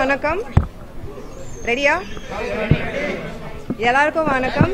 வணக்கம் ரெடியா எல்லாருக்கும் வணக்கம்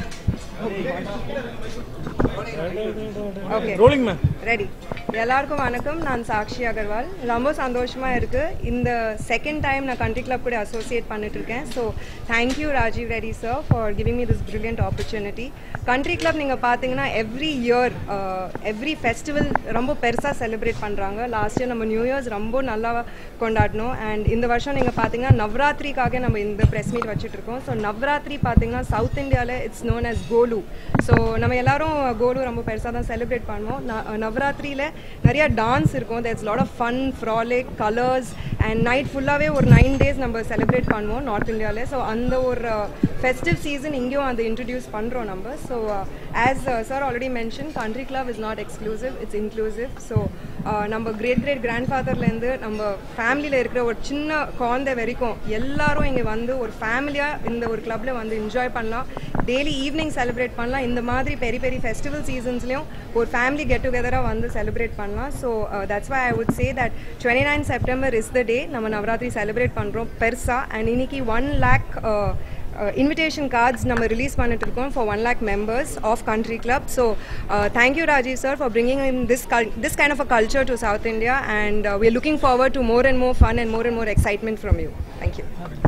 ஓகே ரோலிங் மேம் ரெடி எல்லாருக்கும் வணக்கம் நான் சாக்ஷி அகர்வால் ரொம்ப சந்தோஷமா இருக்கு இந்த செகண்ட் டைம் நான் கண்ட்ரி கிளப் கூட அசோசியேட் பண்ணிட்டு இருக்கேன் so thank you Rajeev Reddy sir for giving me this brilliant opportunity country club நீங்கள் பார்த்தீங்கன்னா எவ்ரி இயர் எவ்ரி ஃபெஸ்டிவல் ரொம்ப பெருசாக செலிப்ரேட் பண்ணுறாங்க லாஸ்ட் இயர் நம்ம நியூ இயர்ஸ் ரொம்ப நல்லா கொண்டாடினோம் அண்ட் இந்த வருஷம் நீங்கள் பார்த்தீங்கன்னா நவராத்திரிக்காக நம்ம இந்த ப்ரெஸ் மீட் வச்சுட்டு இருக்கோம் ஸோ நவராத்திரி பார்த்தீங்கன்னா சவுத் இந்தியாவில் it's known as Golu so நம்ம எல்லாரும் கோலு ரொம்ப பெருசாக தான் செலிப்ரேட் பண்ணுவோம் ந- நவராத்திரியில் நிறைய டான்ஸ் இருக்கும் that's lot of fun frolic colours and night ஃபுல்லாகவே ஒரு நைன் டேஸ் நம்ம செலிப்ரேட் பண்ணுவோம் நார்த் இந்தியாவில் ஸோ அந்த ஒரு ஃபெஸ்டிவ் சீசன் இங்கேயும் அதை இன்ட்ரடியூஸ் பண்ணுறோம் நம்ம so as sir already mention country club is not exclusive it's inclusive so நம்ம கிரேட் கிரேட் கிராண்ட் ஃபாதர்லேருந்து நம்ம ஃபேமிலியில் இருக்கிற ஒரு சின்ன குழந்தை வரைக்கும் எல்லாரும் இங்கே வந்து ஒரு ஃபேமிலியாக இந்த ஒரு கிளப்பில் வந்து என்ஜாய் பண்ணலாம் டெய்லி ஈவினிங் செலிப்ரேட் பண்ணலாம் இந்த மாதிரி பெரிய பெரிய ஃபெஸ்டிவல் சீசன்ஸ்லையும் ஒரு ஃபேமிலி கெட் டுகெதராக வந்து செலிப்ரேட் பண்ணலாம் so that's why I would say that twenty nine September is the day நம்ம நவராத்திரி செலிப்ரேட் பண்ணுறோம் பெருசாக அண்ட் இன்னைக்கு ஒன் லேக் இன்விடேஷன் கார்ட்ஸ் நம்ம ரிலீஸ் பண்ணிட்டு இருக்கோம் for one lakh members of country club so thank you Rajeev sir for bringing in this this kind of a culture to south India and we are looking forward to more and more fun and more and more excitement from you thank you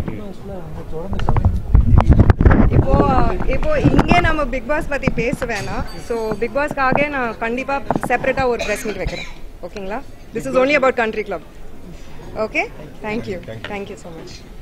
இப்போ இப்போ இங்கே நம்ம big pass பத்தி பேச வேணாம் so big பாஸ்க்காக நான் கண்டிப்பா செப்பரேட்டா ஒரு ப்ரெஸ் மீட் வைக்கிறேன் ஓகேங்களா this is only about country club okay thank you thank you so much